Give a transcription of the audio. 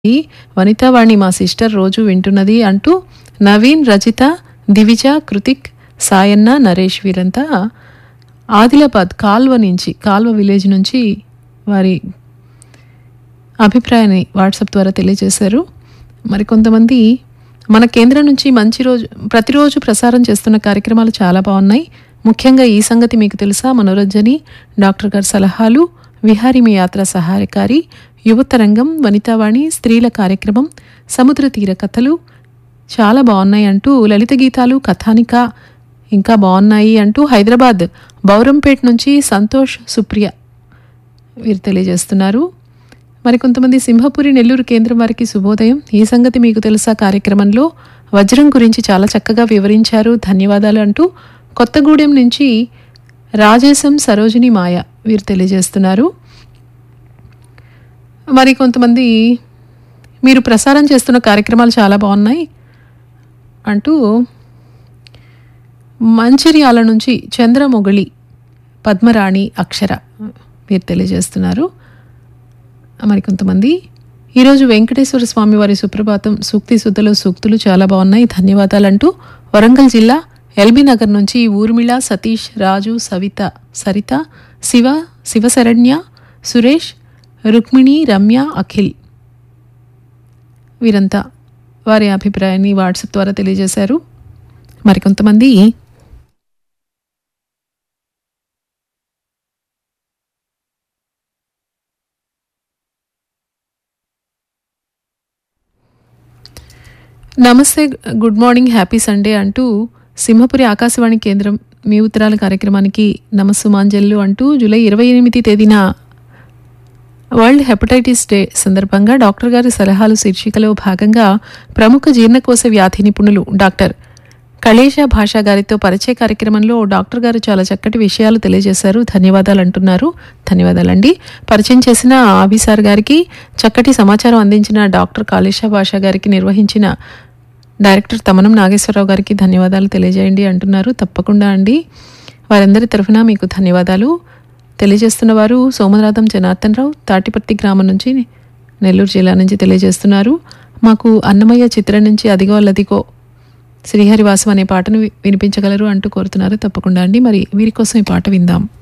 ఈ వనితావాణి మా సిస్టర్ రోజు వింటున్నది అంటూ నవీన్ రజిత దివిజ కృతిక్ సాయన్న నరేష్ వీరంతా ఆదిలాబాద్ కాల్వ నుంచి కాల్వ విలేజ్ నుంచి వారి అభిప్రాయాన్ని వాట్సాప్ ద్వారా తెలియజేశారు మరి కొంతమంది మన కేంద్రం నుంచి మంచి రోజు ప్రతిరోజు ప్రసారం చేస్తున్న కార్యక్రమాలు చాలా బాగున్నాయి ముఖ్యంగా ఈ సంగతి మీకు తెలుసా మనోరంజని డాక్టర్ గారి సలహాలు విహారీ మీ యాత్ర సహాయకారి యువతరంగం వనితావాణి స్త్రీల కార్యక్రమం సముద్ర తీర కథలు చాలా బాగున్నాయి అంటూ లలిత గీతాలు కథానిక ఇంకా బాగున్నాయి అంటూ హైదరాబాద్ బౌరంపేట నుంచి సంతోష్ సుప్రియ వీరు తెలియజేస్తున్నారు మరికొంతమంది సింహపురి నెల్లూరు కేంద్రం వారికి శుభోదయం ఈ సంగతి మీకు తెలుసా కార్యక్రమంలో వజ్రం గురించి చాలా చక్కగా వివరించారు ధన్యవాదాలు అంటూ కొత్తగూడెం నుంచి రాజేశం సరోజిని మాయ వీరు తెలియజేస్తున్నారు మరి కొంతమంది మీరు ప్రసారం చేస్తున్న కార్యక్రమాలు చాలా బాగున్నాయి అంటూ మంచిర్యాల నుంచి చంద్రమొగళి పద్మరాణి అక్షర వీరు తెలియజేస్తున్నారు మరి కొంతమంది ఈరోజు వెంకటేశ్వర స్వామి వారి సుప్రభాతం సూక్తి శుద్ధలో సూక్తులు చాలా బాగున్నాయి ధన్యవాదాలంటూ వరంగల్ జిల్లా ఎల్బీ నగర్ నుంచి ఊర్మిళ సతీష్ రాజు సవిత సరిత శివ శివశరణ్య సురేష్ రుక్మిణి రమ్య అఖిల్ వీరంతా వారి అభిప్రాయాన్ని వాట్సాప్ ద్వారా తెలియజేశారు మరికొంతమంది నమస్తే గుడ్ మార్నింగ్ హ్యాపీ సండే అంటూ సింహపురి ఆకాశవాణి కేంద్రం మీ ఉత్తరాల కార్యక్రమానికి నమస్సుమాంజల్లు అంటూ జూలై ఇరవై ఎనిమిది తేదీన వరల్డ్ హెపటైటిస్ డే సందర్భంగా డాక్టర్ గారి సలహాలు శీర్షికలో భాగంగా ప్రముఖ జీర్ణకోశ వ్యాధి నిపుణులు డాక్టర్ కళేష భాషా గారితో పరిచయ కార్యక్రమంలో డాక్టర్ గారు చాలా చక్కటి విషయాలు తెలియజేశారు ధన్యవాదాలు అంటున్నారు ధన్యవాదాలండి పరిచయం చేసిన ఆబీసార్ గారికి చక్కటి సమాచారం అందించిన డాక్టర్ కాళేష భాషా గారికి నిర్వహించిన డైరెక్టర్ తమనం నాగేశ్వరరావు గారికి ధన్యవాదాలు తెలియజేయండి అంటున్నారు తప్పకుండా అండి వారందరి తరఫున మీకు ధన్యవాదాలు తెలియజేస్తున్న వారు సోమనాథం జనార్దన్ రావు తాటిపర్తి గ్రామం నుంచి నెల్లూరు జిల్లా నుంచి తెలియజేస్తున్నారు మాకు అన్నమయ్య చిత్రం నుంచి అదిగో అల్లదిగో శ్రీహరివాసం అనే పాటను వి- వినిపించగలరు అంటూ కోరుతున్నారు తప్పకుండా అండి మరి వీరి కోసం ఈ పాట విందాం